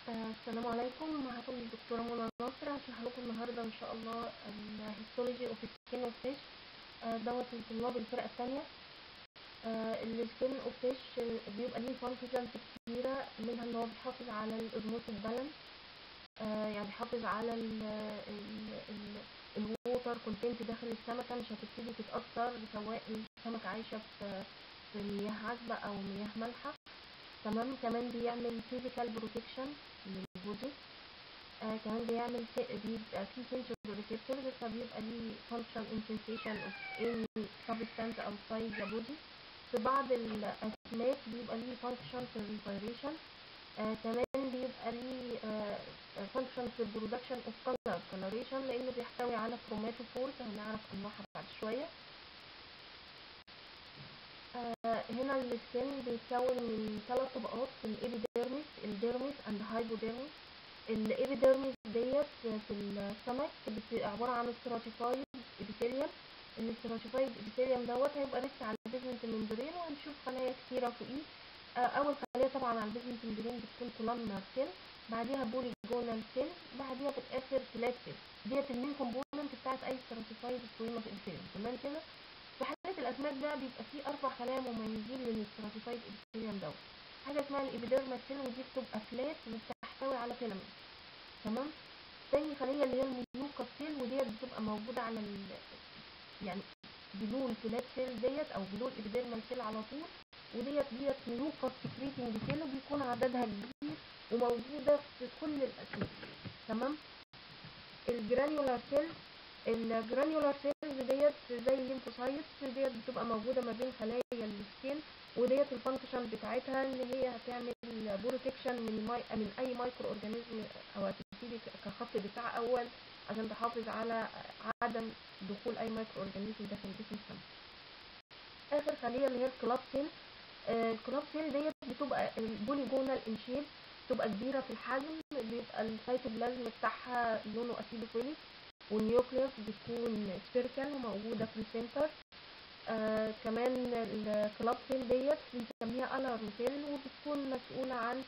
آه، السلام عليكم معكم الدكتورة منى ناصر هشرح لكم النهاردة إن شاء الله الهيستولوجي أوف سكين أوف فيش دوت لطلاب الفرقة التانية السكين أوف فيش بيبقى ليه فانكشنز كتيرة منها إن هو بيحافظ على الأوزموتيك بالانس يعني بيحافظ على الووتر كونتنت داخل السمكة مش هتبتدي تتأثر سواء السمكة عايشة في في مياه عذبة أو مياه مالحة تمام كمان بيعمل physical protection للبودي آه كمان بيعمل بيبقى فيه sensory receptors فبيبقى ليه function in sensation of any substance outside the body في بعض الأسماك بيبقى ليه function في respiration آه كمان بيبقى ليه آه function في production of color coloration لأنه بيحتوي على chromatophores هنعرف أنواعها بعد شوية آه هنا السكين بيتكون من ثلاث طبقات الإبيديرمس الديرمس اند هايبوديرمس الإبيديرمس ديت في السمك بتبقى عبارة عن ستراتيفايد إبيثيليوم الاستراتيفايد إبيثيليوم دوت هيبقى لسه على البيزمنت ممبرين وهنشوف خلايا كتيرة فوقيه آه أول خلية طبعا على البيزمنت ممبرين بتكون كولامنار سيل بعديها بوليجونال سيل بعديها في الآخر فلات سيل ديت المين كومبوننت بتاعت أي ستراتيفايد سكويموس إبيثيليوم تمام كده في حالة الأسماك بقى بيبقى فيه أربع خلايا مميزين للستراتيفايد إبيثيليوم دوت حاجة اسمها الإبيديرمال سيل ودي بتبقى فلات وبتحتوي على فيلامنت تمام تاني خلية اللي هي الميوكا سيل وديت بتبقى موجودة على ال يعني بلو الفلات سيل ديت أو بلو الإبيديرمال سيل على طول وديت ديت ميوكا سكريتنج سيل وبيكون عددها كبير وموجودة في كل الأسماك تمام الجرانيولار سيل الجرانيولار سيلز ديت زي الليمفوسايتس ديت بتبقى موجودة ما بين خلايا السكين وديت الفانكشن بتاعتها ان هي هتعمل بروتكشن من ماي من اي مايكرو اورجانيزم او هتبتدي كخط دفاع اول عشان تحافظ على عدم دخول اي مايكرو اورجانيزم داخل جسم السمك اخر خلية اللي هي الكلاب سيل الكلاب سيل ديت بتبقى البوليجونال ان شيب بتبقى كبيرة في الحجم بيبقى السيتوبلازم بتاعها لونه اسيدوفيليك والنيوكليوس بتكون سبيركال وموجودة في السنتر آه كمان الكلاب سيل ديت بنسميها الارم سيل وبتكون مسؤولة عن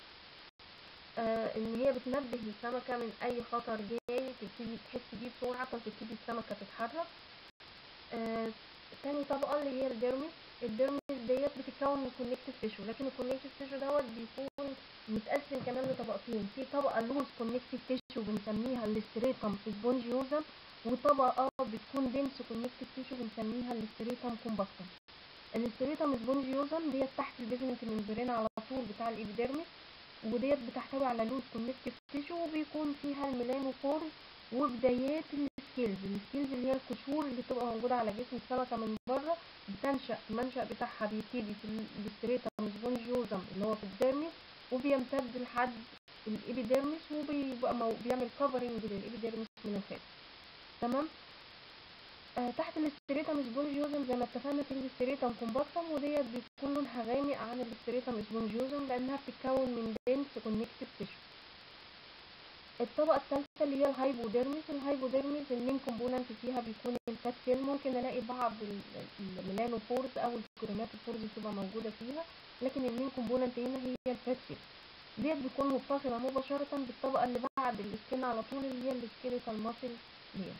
آه ان هي بتنبه السمكة من اي خطر جاي تبتدي تحس بيه بسرعة فتبتدي السمكة تتحرك آه تاني طبقة اللي هي الديرمس الديرمس ديت بتتكون من كونكتيف تيشو لكن الكونكتيف تيشو دوت بيكون متقسم كمان لطبقتين في طبقة لوز كونكتيف تيشو بنسميها الاستريتم سبونجيوزم وطبقة بتكون دنس كونكتيف تيشو بنسميها الاستريتم كومباكتم الاستريتم سبونجيوزم ديت تحت البيزمنت ممبرين على طول بتاع الإبيديرمس وديت بتحتوي على لوز كونكتيف تيشو وبيكون فيها الميلانوفورز وبدايات السكيلز السكيلز اللي هي القشور اللي بتبقى موجودة على جسم السمكة من بره بتنشأ المنشأ بتاعها بيبتدي في الاستريتم سبونجيوزم اللي هو في الديرمس وبيمتد لحد الإبيديرمس وبيبقى مو... بيعمل كفرنج للإبيديرمس من الخارج تمام آه تحت الاستريتم سبونجيوزم زي ما اتفقنا في الاستريتم كومباكتم وديت بيكون لونها غامق عن الاستريتم سبونجيوزم لأنها بتتكون من دنس كونكتيف تيشو الطبقة الثالثة اللي هي الهايبوديرمس الهايبوديرمس المين كومبوننت فيها بيكون الفات سيل ممكن الاقي بعض الميلانوفورز او الكروماتوفورز بتبقى موجودة فيها لكن المين كومبوننت هنا هي الفات سيل ديت بتكون متصلة مباشرة بالطبقة اللي بعد السكين على طول اللي هي السكيليتال ماسل لير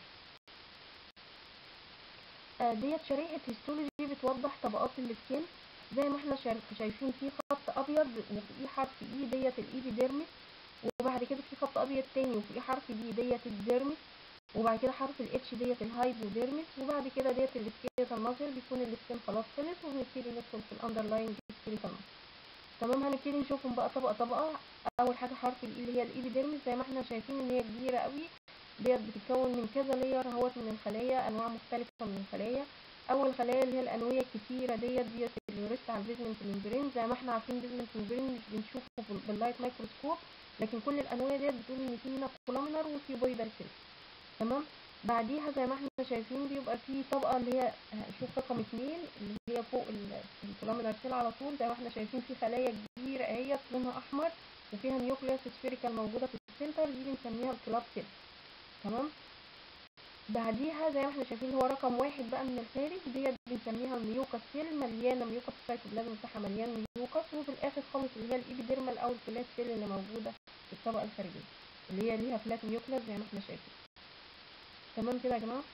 آه ديت شريحة هيستولوجي بتوضح طبقات السكين زي ما احنا شايفين في خط ابيض وفي حرف اي ديت الايبيديرمس وبعد كده في خط ابيض تاني وفي حرف دي ديت الديرمس وبعد كده حرف الاتش ديت الهايبوديرمس وبعد كده ديت السكيليتال ماسل بيكون السكين خلاص خلص وبنبتدي ندخل في الاندرلاين سكيليتال ماسل تمام هنبتدي نشوفهم بقى طبقه طبقه اول حاجه حرف الاي اللي هي الايبيديرمس زي ما احنا شايفين ان هي كبيره قوي ديت بتتكون من كذا لير اهوت من الخلايا انواع مختلفه من الخلايا اول خلايا اللي هي الانويه الكتيره ديت ديت اللي ريست على البيزمنت ممبرين زي ما احنا عارفين البيزمنت ممبرين مش بنشوفه باللايت مايكروسكوب لكن كل الانواع ديت بتقول ان في هنا كولامينر وفي بويدال سيل تمام بعديها زي ما احنا شايفين بيبقى في طبقه اللي هي شوف رقم اتنين اللي هي فوق الكولامينر سيل على طول زي ما احنا شايفين في خلايا كبيره اهيت لونها احمر وفيها نيوكليوس سفيريكال موجوده في السنتر دي بنسميها الكلاب سيل تمام بعديها زي ما احنا شايفين هو رقم واحد بقى من الخارج ديت بنسميها الميوكاس سيل مليانه ميوكاس السيتوبلازم بتاعها مليان ميوكاس وفي الاخر خالص اللي هي الايبيديرمال او الفلات سيل اللي موجوده الطبقه الخارجيه اللي هي ليها فلات نيوكليس زي ما احنا شايفين تمام كده يا جماعه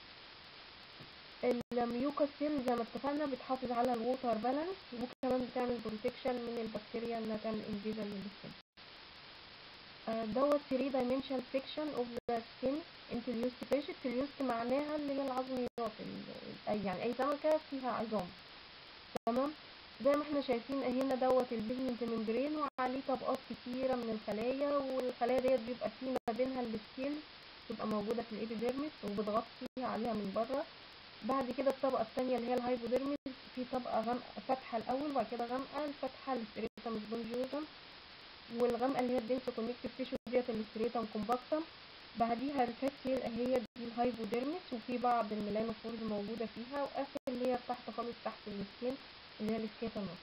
الميوكا سيل زي ما اتفقنا بتحافظ على الووتر بالانس وكمان بتعمل بروتكشن من البكتيريا انها تعمل انفيجن للسكين دوت 3 dimensional section of the skin introduced fish introduced معناها اللي هي العظميات ال- يعني اي سمكة فيها عظام تمام زي ما احنا شايفين هنا دوت البيزمنت ممبرين وعليه طبقات كتيرة من الخلايا والخلايا ديت بيبقى فيه ما بينها السكين بتبقى موجودة في الإبيديرمس وبتغطي عليها من بره بعد كده الطبقة التانية اللي هي الهايبوديرمس في طبقة غامقة فاتحة الأول وبعد كده غامقة الفاتحة الستريتم سبونجيوزم والغامقة اللي هي الدنس كونكتيف تيشو ديت الستريتم كومباكتم بعديها الفات سيل هي دي الهايبوديرمس وفي بعض الميلانوفورز موجودة فيها وآخر اللي هي تحت خالص تحت السكين اللي هي السكيتانوس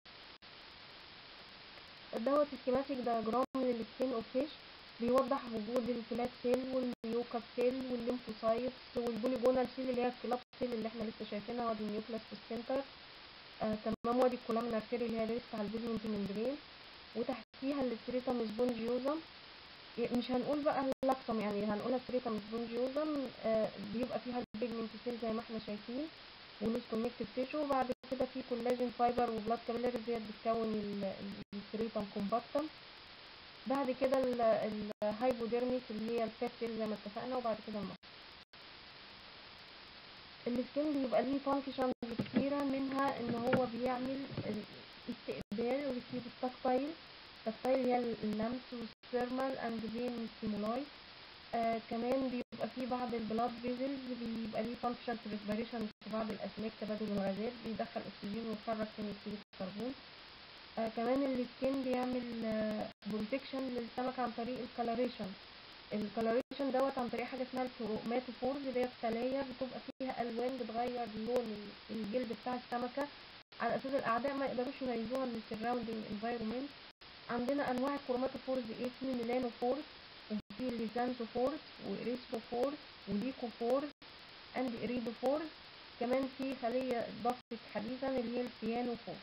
دوت سكيماتيك دياجرام للسكين اوف فيش بيوضح وجود الفلات سيل والميوكا سيل والليمفوسايتس والبوليجونال سيل اللي هي الكلاب سيل اللي احنا لسه شايفينها وادي النيوكلاس في السنتر آه تمام وادي الكولامنار سيل اللي هي لسه على البيزمنت ممبرين وتحتيها الستريتم سبونجيوزم مش هنقول بقى اللاكسوم يعني هنقول ستريتم سبونجيوزم آه بيبقى فيها البيجمنت سيل زي ما احنا شايفين ولوز كونكتيف تيشو وبعد كده في كولاجين فايبر وبلاد كابيلاريز ديت بتكون الستريتم كومباكتم بعد كده الهايبوديرميس اللي هي الفات سيل زي ما اتفقنا وبعد كده المصل السكين بيبقى ليه فانكشنز كتيرة منها ان هو بيعمل استقبال وريسيف التكتايل التكتايل هي اللمس والثيرمال اند فين ستيمولاي آه كمان بيبقى فيه بعض البلاد فيزلز بيبقى ليه فانكشن في ريسبيريشن في بعض الاسماك تبادل الغازات بيدخل اكسجين ويخرج ثاني اكسيد الكربون آه كمان السكين بيعمل آه بروتكشن للسمك عن طريق الكالوريشن الكالوريشن دوت عن طريق حاجه اسمها الكروماتوفورز اللي هي خلايا بتبقى فيها الوان بتغير لون الجلد بتاع السمكه على اساس الاعداء ما يقدروش يميزوها من السراوندينج انفايرمنت عندنا انواع الكروماتوفورز ايه في ميلانوفورز وفي ليزانثوفورز وإريثروفورز وديكوفورز اند إريدوفورز كمان في خلية ضفت حديثا اللي هي السيانوفورز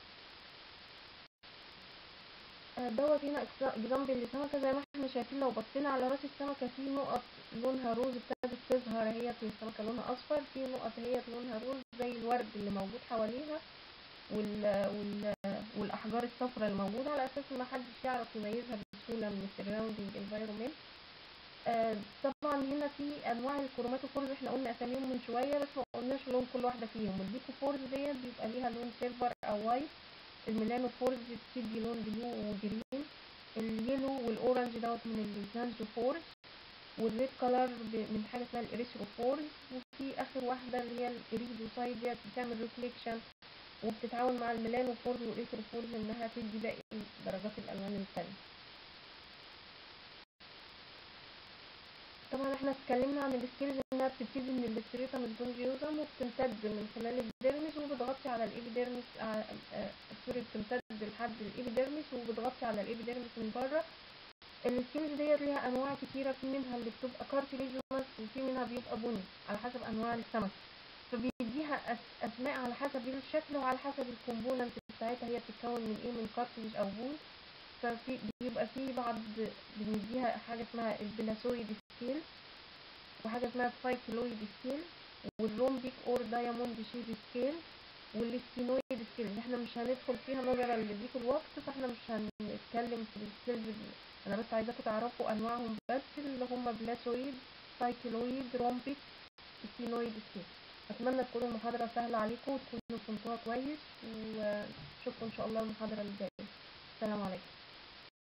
دوت هنا اكزامبل لسمكة زي ما احنا شايفين لو بصينا على راس السمكة في نقط لونها روز ابتدت تظهر هي في السمكة لونها اصفر في نقط هي لونها روز زي الورد اللي موجود حواليها وال... وال... والاحجار الصفراء الموجودة على اساس ما حدش يعرف يميزها بسهولة من السراوندينج انفايرومنت آه طبعا هنا في انواع الكروماتوفورز احنا قلنا اساميهم من شويه بس ما قلناش لون كل واحده فيهم الديكوفورز ديت بيبقى ليها لون سيلفر او وايت الميلانوفورز بتدي لون بلو وجرين اليلو والاورنج دوت من الليزانثوفورز والريد كلر من حاجه اسمها الاريثروفورز وفي اخر واحده اللي هي الاريدوسايد ديت بتعمل ريفليكشن وبتتعاون مع الميلانوفورز والاريثروفورز انها تدي باقي درجات الالوان التانية طبعا احنا اتكلمنا عن السكيلز انها بتبتدي من الاستريتم سبونجيوزم وبتمتد من خلال الابيديرمس وبتغطي على الابيديرمس سوري بتمتد لحد الابيديرمس وبتغطي على الابيديرمس من بره السكيلز ديت ليها انواع كتيره في منها اللي بتبقى كارتليجونس وفي منها بيبقى بني على حسب انواع السمك فبيديها اسماء على حسب الشكل وعلى حسب الكومبوننت بتاعتها هي بتتكون من ايه من كارتليج او بون ففي بيبقى في بعض بنديها حاجه اسمها البلاسويد سكيل وحاجه اسمها سايكلويد سكيل والرومبيك اور دايموند شيب سكيل والستينويد سكيل احنا مش هندخل فيها نظرا لضيق الوقت فاحنا مش هنتكلم في السكيلز انا بس عايزاكم تعرفوا انواعهم بس اللي هم بلاسويد سايكلويد رومبيك ستينويد سكيل اتمنى تكون المحاضره سهله عليكم وتكونوا فهمتوها كويس واشوفكم ان شاء الله المحاضره اللي جايه السلام عليكم